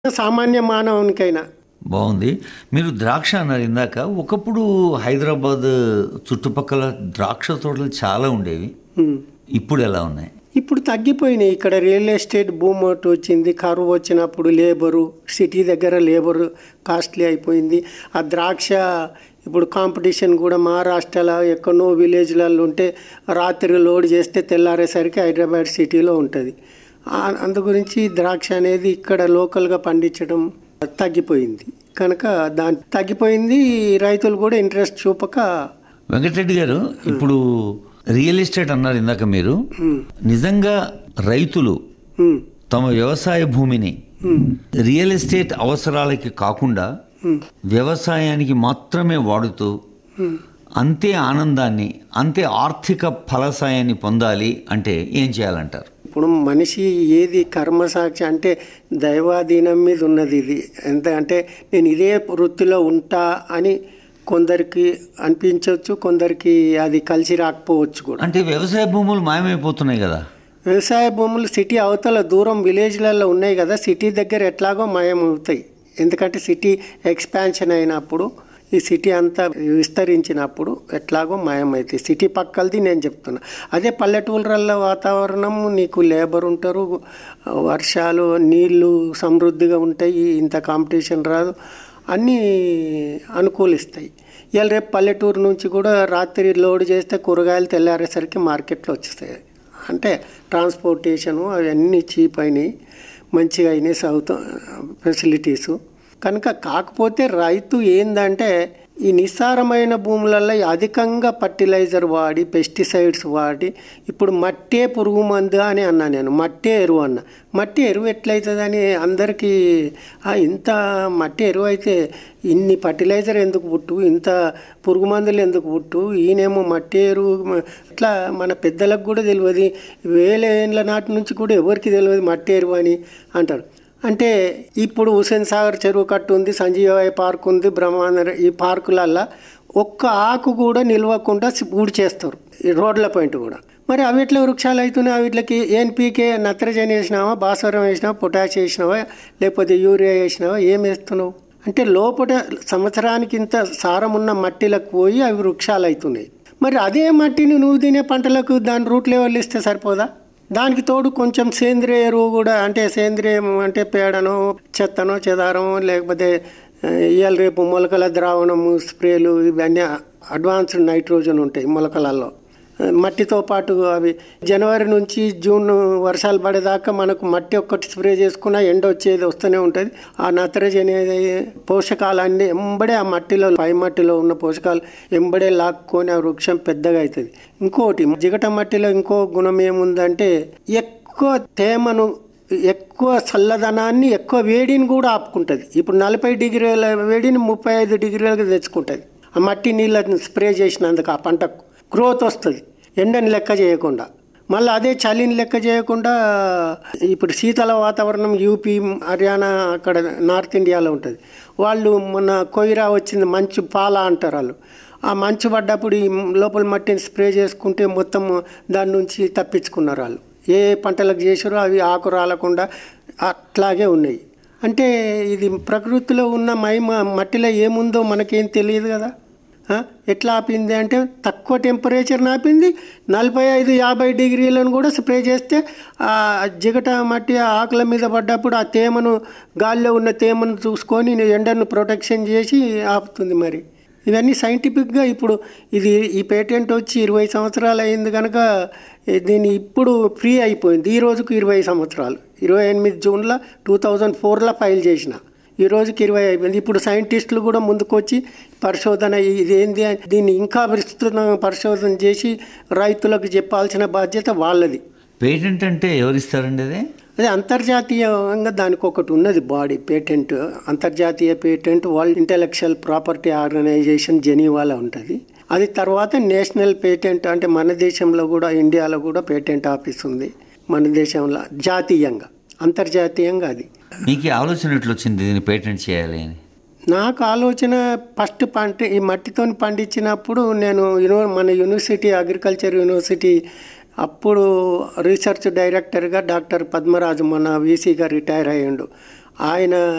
సామాన్య మానవునికైనా బాగుంది మీరు ద్రాక్ష అన్నారు ఇందాక ఒకప్పుడు హైదరాబాద్ చుట్టుపక్కల ద్రాక్ష తోటలు చాలా ఉండేవి ఉమ్. ఇప్పుడు ఎలా ఉన్నాయి ఇప్పుడు తగ్గిపోయినాయి ఇక్కడ రియల్ ఎస్టేట్ భూమి ఒకటి వచ్చింది కరువు వచ్చినప్పుడు లేబరు సిటీ దగ్గర లేబరు కాస్ట్లీ అయిపోయింది ఆ ద్రాక్ష ఇప్పుడు కాంపిటీషన్ కూడా మహారాష్ట్రలో ఎక్కడో విలేజ్లలో ఉంటే రాత్రి లోడ్ చేస్తే తెల్లారేసరికి హైదరాబాద్ సిటీలో ఉంటుంది ఆ- అందు గురించి ద్రాక్ష అనేది ఇక్కడ లోకల్గా పండించడం తగ్గిపోయింది కనుక దాని తగ్గిపోయింది రైతులు కూడా ఇంట్రెస్ట్ చూపక వెంకటరెడ్డి గారు ఇప్పుడు రియల్ ఎస్టేట్ అన్నారు ఇందాక మీరు నిజంగా రైతులు ఉమ్, తమ వ్యవసాయ భూమిని రియల్ ఎస్టేట్ అవసరాలకి కాకుండా వ్యవసాయానికి మాత్రమే వాడుతూ అంతే ఆనందాన్ని అంతే ఆర్థిక ఫలసాయాన్ని పొందాలి అంటే ఏం చేయాలంటారు ఇప్పుడు మనిషి ఏది కర్మసాక్షి అంటే దైవాధీనం మీద ఉన్నది ఇది ఎంత అంటే నేను ఇదే వృత్తిలో ఉంటా అని కొందరికి అనిపించవచ్చు కొందరికి అది కలిసి రాకపోవచ్చు కూడా అంటే వ్యవసాయ భూములు మాయమైపోతున్నాయి కదా వ్యవసాయ భూములు సిటీ అవతల దూరం విలేజ్లలో ఉన్నాయి కదా సిటీ దగ్గర ఎట్లాగో మాయం అవుతాయి ఎందుకంటే సిటీ ఎక్స్పాన్షన్ అయినప్పుడు ఈ సిటీ అంతా విస్తరించినప్పుడు ఎట్లాగో మాయమవుతాయి సిటీ పక్కలది నేను చెప్తున్నా అదే పల్లెటూళ్ళల్లో వాతావరణం నీకు లేబర్ ఉంటారు వర్షాలు నీళ్లు సమృద్ధిగా ఉంటాయి ఇంత కాంపిటీషన్ రాదు అన్నీ అనుకూలిస్తాయి ఇవాళ రేపు పల్లెటూరు నుంచి కూడా రాత్రి లోడ్ చేస్తే కూరగాయలు తెల్లారేసరికి మార్కెట్లో వచ్చేస్తాయి అంటే ట్రాన్స్పోర్టేషను అవన్నీ చీప్ అయినాయి మంచిగా అయినాయి సౌత్ ఫెసిలిటీసు కనుక కాకపోతే రైతు ఏందంటే ఈ నిస్సారమైన భూములలో అధికంగా ఫర్టిలైజర్ వాడి పెస్టిసైడ్స్ వాడి ఇప్పుడు మట్టే పురుగు మందు అని అన్నా నేను మట్టే ఎరువు అన్న మట్టి ఎరువు ఎట్లయితుందని అందరికీ "ఆ, ఇంత మట్టి ఎరువు అయితే ఇన్ని ఫర్టిలైజర్ ఎందుకు పుట్టు ఇంత పురుగు మందులు ఎందుకు పుట్టు ఈయనేమో మట్టి ఎరువు మ- ఇట్లా మన పెద్దలకు కూడా తెలియదు వేల ఏళ్ళ నాటి నుంచి కూడా ఎవరికి తెలియదు మట్టి ఎరువు అని అంటారు అంటే ఇప్పుడు హుసేన్ సాగర్ చెరువు కట్టు ఉంది సంజీవయ్య పార్క్ ఉంది బ్రహ్మాండ ఈ పార్కులల్లో ఒక్క ఆకు కూడా నిల్వకుండా ఊడి చేస్తారు ఈ రోడ్ల పాయింట్ కూడా మరి అవిట్ల వృక్షాలు అవుతున్నాయి అవిట్లకి ఎన్పీకే నత్రజని వేసినావా భాస్వరం వేసినావా పొటాష్ వేసినావా లేకపోతే యూరియా వేసినావా ఏం వేస్తున్నావు అంటే లోపల సంవత్సరానికి ఇంత సారం ఉన్న మట్టిలకు పోయి అవి వృక్షాలు అవుతున్నాయి మరి అదే మట్టిని నువ్వు తినే పంటలకు దాని రూట్ లెవెల్ ఇస్తే సరిపోదా దానికి తోడు కొంచెం సేంద్రియ ఎరువు కూడా అంటే సేంద్రియం అంటే పేడనో చెత్తనో చెదారమో లేకపోతే ఆ, ఇవాళ రేపు మొలకల ద్రావణము స్ప్రేలు ఇవన్నీ అడ్వాన్స్డ్ నైట్రోజన్ ఉంటాయి మొలకలలో ఆ, మట్టితో పాటు అవి జనవరి నుంచి జూన్ వర్షాలు పడేదాకా మనకు మట్టి ఒక్కటి స్ప్రే చేసుకున్నా ఎండ వచ్చేది వస్తూనే ఉంటుంది ఆ నత్రజని పోషకాలన్నీ ఎంబడే ఆ మట్టిలో పై మట్టిలో ఉన్న పోషకాలు ఎంబడే లాక్కొని ఆ వృక్షం పెద్దగా అవుతుంది ఇంకోటి జిగట మట్టిలో ఇంకో గుణం ఏముందంటే ఎక్కువ తేమను ఎక్కువ చల్లదనాన్ని ఎక్కువ వేడిని కూడా ఆపుకుంటుంది ఇప్పుడు నలభై డిగ్రీల వేడిని ముప్పై ఐదు డిగ్రీలకు తెచ్చుకుంటుంది ఆ మట్టి నీళ్ళని స్ప్రే చేసినందుకు ఆ పంటకు గ్రోత్ వస్తుంది ఎండని లెక్క చేయకుండా మళ్ళీ అదే చలిని లెక్క చేయకుండా ఇప్పుడు శీతల వాతావరణం యూపీ హర్యానా అక్కడ నార్త్ ఇండియాలో ఉంటుంది వాళ్ళు మొన్న కొయిరా వచ్చింది మంచు పాల అంటారు వాళ్ళు ఆ మంచు పడ్డప్పుడు ఈ లోపల మట్టిని స్ప్రే చేసుకుంటే మొత్తం దాని నుంచి తప్పించుకున్నారు వాళ్ళు ఏ పంటలకు చేసారో అవి ఆకు రాలకుండా అట్లాగే ఉన్నాయి అంటే ఇది ప్రకృతిలో ఉన్న మహిమ మట్టిలో ఏముందో మనకేం తెలియదు కదా ఆ? ఎట్లా ఆపింది అంటే తక్కువ టెంపరేచర్ ఆపింది నలభై ఐదు యాభై డిగ్రీలను కూడా స్ప్రే చేస్తే ఆ జిగట మట్టి ఆ ఆకుల మీద పడ్డప్పుడు ఆ తేమను గాలిలో ఉన్న తేమను చూసుకొని ఎండను ప్రొటెక్షన్ చేసి ఆపుతుంది మరి ఇవన్నీ సైంటిఫిక్గా ఇప్పుడు ఇది ఈ పేటెంట్ వచ్చి ఇరవై సంవత్సరాలు అయింది కనుక దీన్ని ఇప్పుడు ఫ్రీ అయిపోయింది ఈ రోజుకు ఇరవై సంవత్సరాలు ఇరవై ఎనిమిది జూన్లో టూ థౌజండ్ ఫోర్లో ఫైల్ చేసిన ఈ రోజుకి ఇరవై అయిపోయింది ఇప్పుడు సైంటిస్టులు కూడా ముందుకొచ్చి పరిశోధన ఇదేంది అని దీన్ని ఇంకా విస్తృత పరిశోధన చేసి రైతులకు చెప్పాల్సిన బాధ్యత వాళ్ళది పేటెంట్ అంటే ఎవరిస్తారండి అదే అదే అంతర్జాతీయంగా దానికి ఒకటి ఉన్నది బాడీ పేటెంట్ అంతర్జాతీయ patent world intellectual property organisation జెనీవాలో ఉంటుంది అది తర్వాత నేషనల్ పేటెంట్ అంటే మన దేశంలో కూడా ఇండియాలో కూడా పేటెంట్ ఆఫీస్ ఉంది మన దేశంలో జాతీయంగా అంతర్జాతీయంగా అది మీకు ఈ ఆలోచన ఎట్లా వచ్చింది దీన్ని పేటెంట్ చేయాలి అని నాకు ఆలోచన ఫస్ట్ పంట ఈ మట్టితో పండించినప్పుడు నేను యూనివ మన యూనివర్సిటీ అగ్రికల్చర్ యూనివర్సిటీ అప్పుడు రీసెర్చ్ డైరెక్టర్గా డాక్టర్ పద్మరాజు మన వీసీగా రిటైర్ అయ్యిండు ఆయన